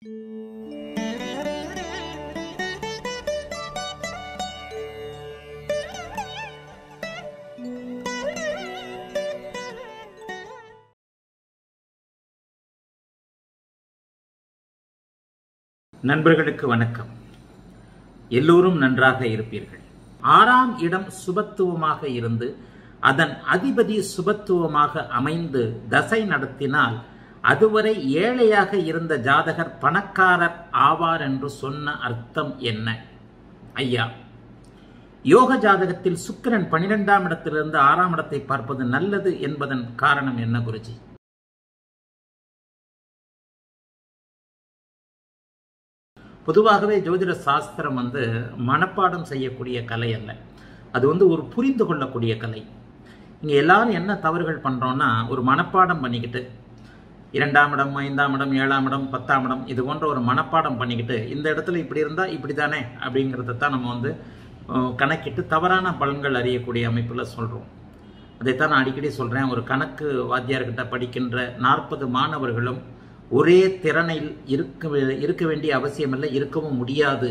நண்பர்களுக்கு வணக்கம் எல்லோரும் நன்றாக இருப்பீர்கள் ஆறாம் இடம் சுபத்துவமாக இருந்து அதன் அதிபதி சுபத்துவமாக அமைந்து தசை நடத்தினால் அதுவரை ஏழையாக இருந்த ஜாதகர் பணக்காரர் ஆவார் என்று சொன்ன அர்த்தம் என்ன ஐயா யோக ஜாதகத்தில் சுக்கிரன் பனிரெண்டாம் இடத்திலிருந்து ஆறாம் இடத்தை பார்ப்பது நல்லது என்பதன் காரணம் என்ன குருஜி பொதுவாகவே ஜோதிட சாஸ்திரம் வந்து மனப்பாடம் செய்யக்கூடிய கலை அல்ல அது வந்து ஒரு புரிந்து கொள்ளக்கூடிய கலை இங்கே எல்லாரும் என்ன தவறுகள் பண்ணுறோன்னா ஒரு மனப்பாடம் பண்ணிக்கிட்டு இரண்டாம் இடம் ஐந்தாம் இடம் ஏழாம் இடம் பத்தாம் இடம் இது போன்ற ஒரு மனப்பாடம் பண்ணிக்கிட்டு இந்த இடத்துல இப்படி இருந்தால் இப்படி தானே அப்படிங்கிறத தான் நம்ம வந்து அஹ், கணக்கிட்டு தவறான பலன்கள் அறியக்கூடிய அமைப்பில் சொல்கிறோம் அதைத்தான் நான் அடிக்கடி சொல்கிறேன் ஒரு கணக்கு வாத்தியார்கிட்ட படிக்கின்ற நாற்பது மாணவர்களும் ஒரே திறனில் இருக்க வே- இருக்க வேண்டிய அவசியமில்லை இருக்கவும் முடியாது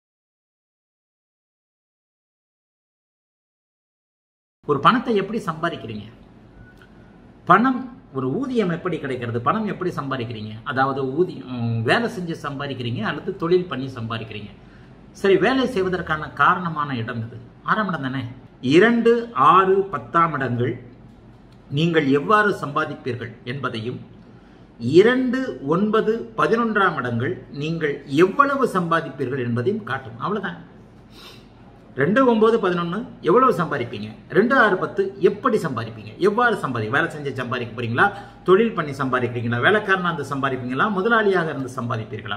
ஒரு பணத்தை எப்படி சம்பாதிக்கிறீங்க பணம் ஒரு ஊதியம் எப்படி கிடைக்கிறது பணம் எப்படி சம்பாதிக்கிறீங்க அதாவது ஊதியம் வேலை செஞ்சு சம்பாதிக்கிறீங்க அல்லது தொழில் பண்ணி சம்பாதிக்கிறீங்க சரி வேலை செய்வதற்கான காரணமான இடம் இது ஆறாம் இடம் தானே இரண்டு ஆறு பத்தாம் இடங்கள் நீங்கள் எவ்வாறு சம்பாதிப்பீர்கள் என்பதையும் இரண்டு ஒன்பது பதினொன்றாம் இடங்கள் நீங்கள் எவ்வளவு சம்பாதிப்பீர்கள் என்பதையும் காட்டும் அவ்வளவுதான் ரெண்டு ஒன்பது பதினொன்று எவ்வளவு சம்பாதிப்பீங்க ரெண்டு ஆறு பத்து எப்படி சம்பாதிப்பீங்க எவ்வாறு சம்பாதி வேலை செஞ்சு சம்பாதிக்க போறீங்களா தொழில் பண்ணி சம்பாதிக்கிறீங்களா வேலைக்காரனா இருந்து சம்பாதிப்பீங்களா முதலாளியாக இருந்து சம்பாதிப்பீர்களா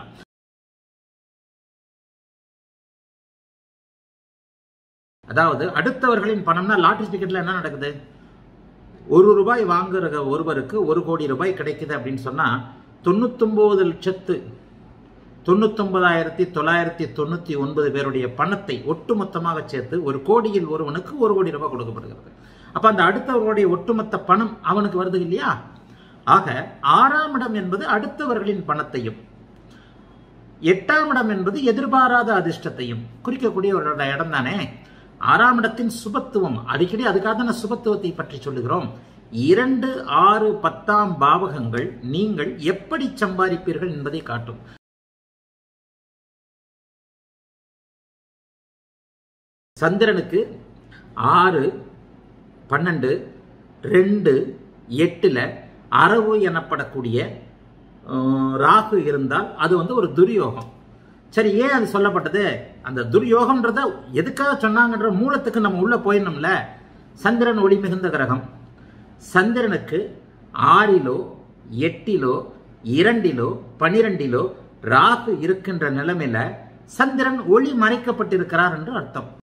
அதாவது அடுத்தவர்களின் பணம்னா லாட்டரி டிக்கெட்ல என்ன நடக்குது ஒரு ரூபாய் வாங்குற ஒருவருக்கு ஒரு கோடி ரூபாய் கிடைக்குது அப்படின்னு சொன்னா தொண்ணூத்தொன்பது லட்சத்து தொண்ணூத்தொன்பதாயிரத்தி தொள்ளாயிரத்தி தொண்ணூத்தி ஒன்பது பேருடைய பணத்தை ஒட்டுமொத்தமாக சேர்த்து ஒரு கோடியில் ஒருவனுக்கு ஒரு கோடி ரூபாய் கொடுக்கப்படுகிறது அப்ப அந்த அடுத்தவர்களுடைய ஒட்டுமொத்த பணம் அவனுக்கு வருது இல்லையா ஆக ஆறாம் இடம் என்பது அடுத்தவர்களின் பணத்தையும் எட்டாம் இடம் என்பது எதிர்பாராத அதிர்ஷ்டத்தையும் குறிக்கக்கூடிய ஒரு இடம் தானே ஆறாம் இடத்தின் சுபத்துவம் அடிக்கடி அதுக்காக தான் சுபத்துவத்தை பற்றி சொல்லுகிறோம் இரண்டு ஆறு பத்தாம் பாவகங்கள் நீங்கள் எப்படி சம்பாதிப்பீர்கள் என்பதை காட்டும் சந்திரனுக்கு ஆறு பன்னெண்டு ரெண்டு எட்டுல அரவு எனப்படக்கூடிய அஹ், ராகு இருந்தால் அது வந்து ஒரு துர்யோகம் சரி ஏன் அது சொல்லப்பட்டது அந்த துர்யோகம்ன்றத எதுக்காக சொன்னாங்கன்ற மூலத்துக்கு நம்ம உள்ள போயிடணும்ல சந்திரன் ஒளி மிகுந்த கிரகம் சந்திரனுக்கு ஆறிலோ எட்டிலோ இரண்டிலோ பனிரெண்டிலோ ராகு இருக்கின்ற நிலைமையில சந்திரன் ஒளி மறைக்கப்பட்டிருக்கிறார் என்று அர்த்தம்